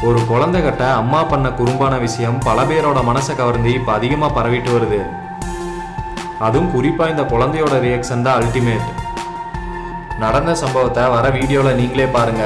ஒரு குழந்தைகிட்ட அம்மா பண்ண குறும்பான விஷயம் பல பேரோட மனசை கவர்ந்து இப்போ அதிகமாக பரவிட்டு வருது அதுவும் குறிப்பாக இந்த குழந்தையோட ரியாக்ஷன் தான் அல்டிமேட் நடந்த சம்பவத்தை வர வீடியோவில் நீங்களே பாருங்க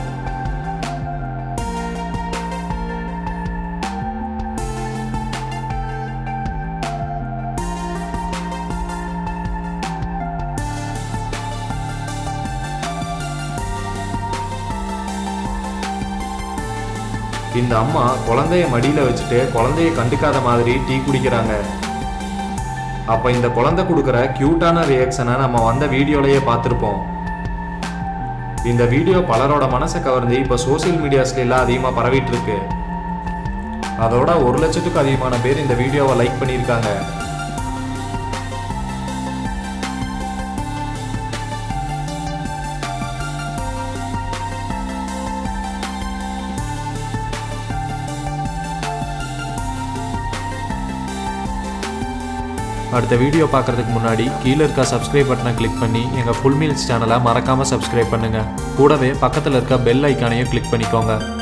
இந்த அம்மா குழந்தைய மடியில் வச்சுட்டு குழந்தைய கண்டுக்காத மாதிரி டீ குடிக்கிறாங்க அப்போ இந்த குழந்தை கொடுக்குற க்யூட்டான ரியாக்ஷனை நம்ம வந்த வீடியோலயே பார்த்துருப்போம் இந்த வீடியோ பலரோட மனசை கவர்ந்து இப்போ சோஷியல் மீடியாஸ்ல எல்லாம் அதிகமாக பரவிட்டு இருக்கு அதோட ஒரு லட்சத்துக்கும் அதிகமான பேர் இந்த வீடியோவை லைக் பண்ணியிருக்காங்க அடுத்த வீடியோ பார்க்குறதுக்கு முன்னாடி கீழே இருக்க சப்ஸ்கிரைப் பட்டனை கிளிக் பண்ணி எங்கள் ஃபுல் மீல்ஸ் சேனலை மறக்காமல் சப்ஸ்கிரைப் பண்ணுங்கள் கூடவே பக்கத்தில் இருக்க பெல் ஐக்கானையும் கிளிக் பண்ணிக்கோங்க